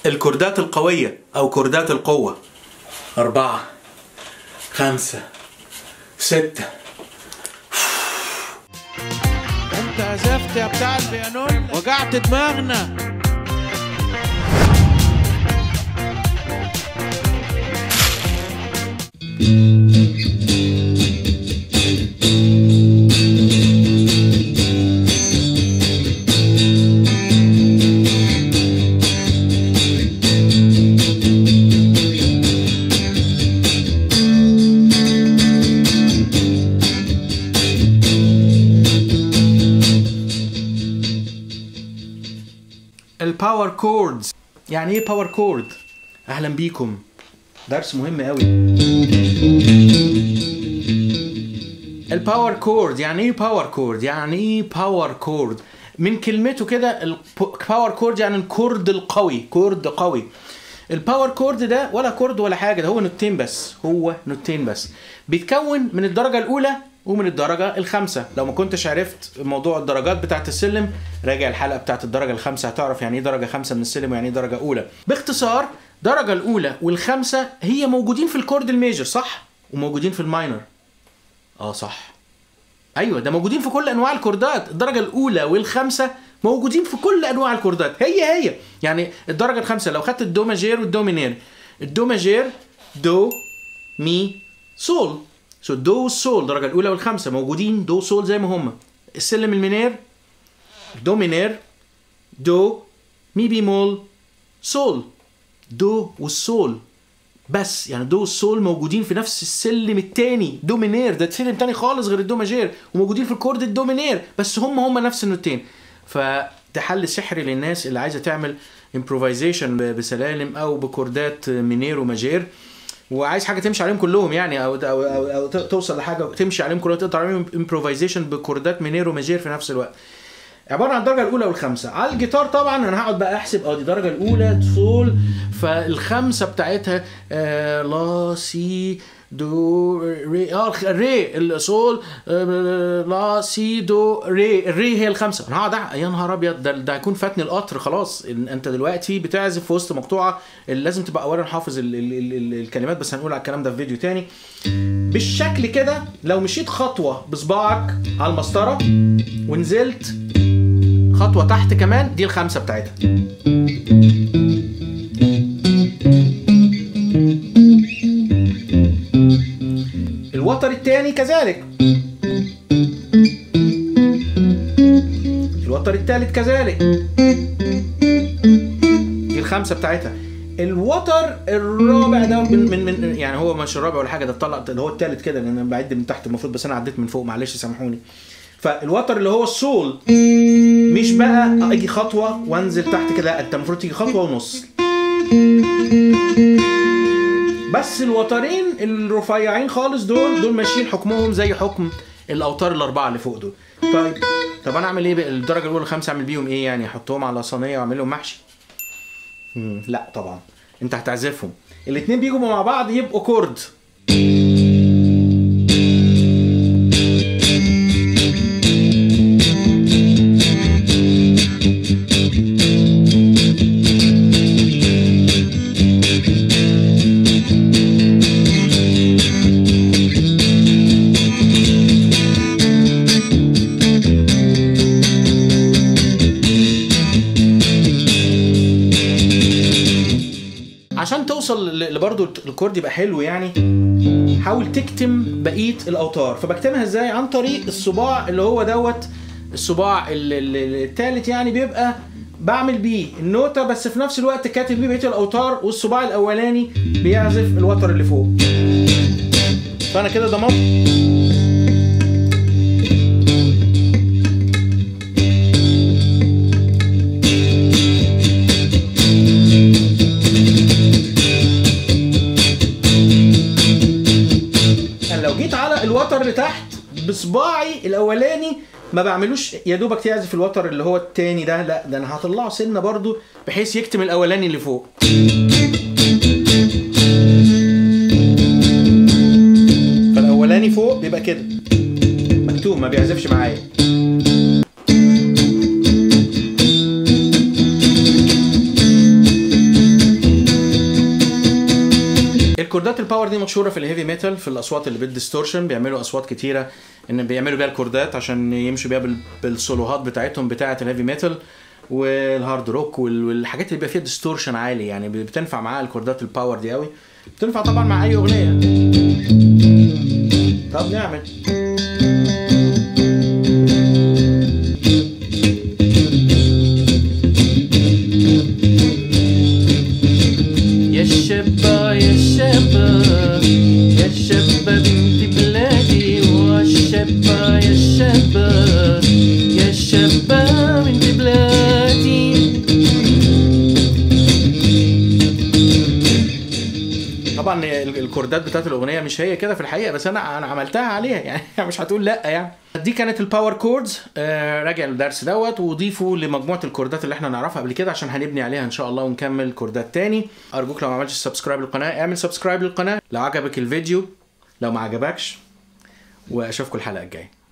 الكوردات القوية أو كوردات القوة أربعة خمسة ستة انت عزفت يا بتاع البيانون وجعت دماغنا الباور كوردز يعني ايه باور كورد اهلا بيكم درس مهم قوي الباور كورد يعني ايه باور كورد يعني ايه باور كورد من كلمته كده الباور كورد يعني الكورد القوي كورد قوي الباور كورد ده ولا كورد ولا حاجه ده هو نوتين بس هو نوتين بس بيتكون من الدرجه الاولى ومن الدرجة الخامسة لو ما كنتش عرفت موضوع الدرجات بتاعت السلم راجع الحلقة بتاعت الدرجة الخامسة هتعرف يعني ايه درجة خامسة من السلم ويعني ايه درجة أولى باختصار الدرجة الأولى والخامسة هي موجودين في الكورد الميجر صح؟ وموجودين في الماينر اه صح ايوه ده موجودين في كل انواع الكوردات الدرجه الاولى والخامسه موجودين في كل انواع الكوردات هي هي يعني الدرجه الخامسه لو خدت الدو ماجير والدو مينير الدو ماجير دو مي سول سو دو والسول الدرجه الاولى والخامسه موجودين دو سول زي ما هم السلم المينير دو مينير دو مي بيمول سول دو والسول بس يعني دو والسول موجودين في نفس السلم التاني دو مينير ده سلم تاني خالص غير الدو ماجير وموجودين في الكورد الدو مينير بس هم هم نفس النوتين فده حل سحري للناس اللي عايزه تعمل امبروفيزيشن بسلالم او بكوردات مينير وماجير وعايز حاجه تمشي عليهم كلهم يعني او او او, أو توصل لحاجه تمشي عليهم كلهم تقدر عليهم امبروفيزيشن بكوردات مينير وماجير في نفس الوقت عباره عن الدرجه الاولى والخامسه على الجيتار طبعا انا هقعد بقى احسب اه دي الدرجه الاولى سول فالخامسه بتاعتها آه لا سي دو ري اه ري السول آه لا سي دو ري الري هي الخامسه انا هقعد يا نهار ابيض ده ده هيكون فاتني القطر خلاص انت دلوقتي بتعزف في وسط مقطوعه لازم تبقى اولا حافظ ال ال ال ال الكلمات بس هنقول على الكلام ده في فيديو تاني بالشكل كده لو مشيت خطوه بصباعك على المسطره ونزلت خطوه تحت كمان دي الخامسه بتاعتها الوتر الثاني كذلك الوتر الثالث كذلك دي الخامسه بتاعتها الوتر الرابع ده من, من, من يعني هو مش الرابع ولا حاجه ده طلع ده هو الثالث كده لان انا بعد من تحت المفروض بس انا عديت من فوق معلش سامحوني فالوتر اللي هو السول مش بقى اجي خطوه وانزل تحت كده انت المفروض تيجي خطوه ونص بس الوترين الرفيعين خالص دول دول ماشيين حكمهم زي حكم الاوتار الاربعه اللي فوق دول طيب طب انا اعمل ايه بقى الدرجه الاولى والخامسه اعمل بيهم ايه يعني احطهم على صينيه واعمل لهم محشي مم. لا طبعا انت هتعزفهم الاثنين بيجوا مع بعض يبقوا كورد عشان توصل لبرضه الكورد يبقى حلو يعني حاول تكتم بقيه الاوتار فبكتمها ازاي عن طريق الصباع اللي هو دوت الصباع الثالث يعني بيبقى بعمل بيه النوتة بس في نفس الوقت كاتب بيه بقيه الاوتار والصباع الاولاني بيعزف الوتر اللي فوق فانا كده ضمنت الوتر اللي تحت بصباعي الاولاني ما بعملوش يا دوبك يعزف الوتر اللي هو التاني ده لا ده انا هطلعه سنه برضو بحيث يكتم الاولاني اللي فوق فالاولاني فوق بيبقى كده مكتوب ما بيعزفش معايا الكوردات الباور دي مشهوره في الهيفي ميتال في الاصوات اللي بالديستورشن بيعملوا اصوات كتيره ان بيعملوا بيها الكوردات عشان يمشوا بيها بال- بالسولوهات بتاعتهم بتاعه الهيفي ميتال والهارد روك وال- والحاجات اللي بيبقى فيها ديستورشن عالي يعني بتنفع معاها الكوردات الباور دي قوي بتنفع طبعا مع اي اغنيه طب نعمل يا شابة يا شابة يا شابة بنت بلادي والشابة يا شابة يا شابة بنت بلادي طبعا ال- الكوردات بتاعت الاغنيه مش هي كده في الحقيقه بس انا انا عملتها عليها يعني مش هتقول لا يعني دي كانت الباور كوردز آه راجع الدرس دوت وضيفوا لمجموعه الكوردات اللي احنا نعرفها قبل كده عشان هنبني عليها ان شاء الله ونكمل كوردات تاني ارجوك لو ما عملتش سبسكرايب للقناه اعمل سبسكرايب للقناه لو عجبك الفيديو لو ما عجبكش واشوفكم الحلقه الجايه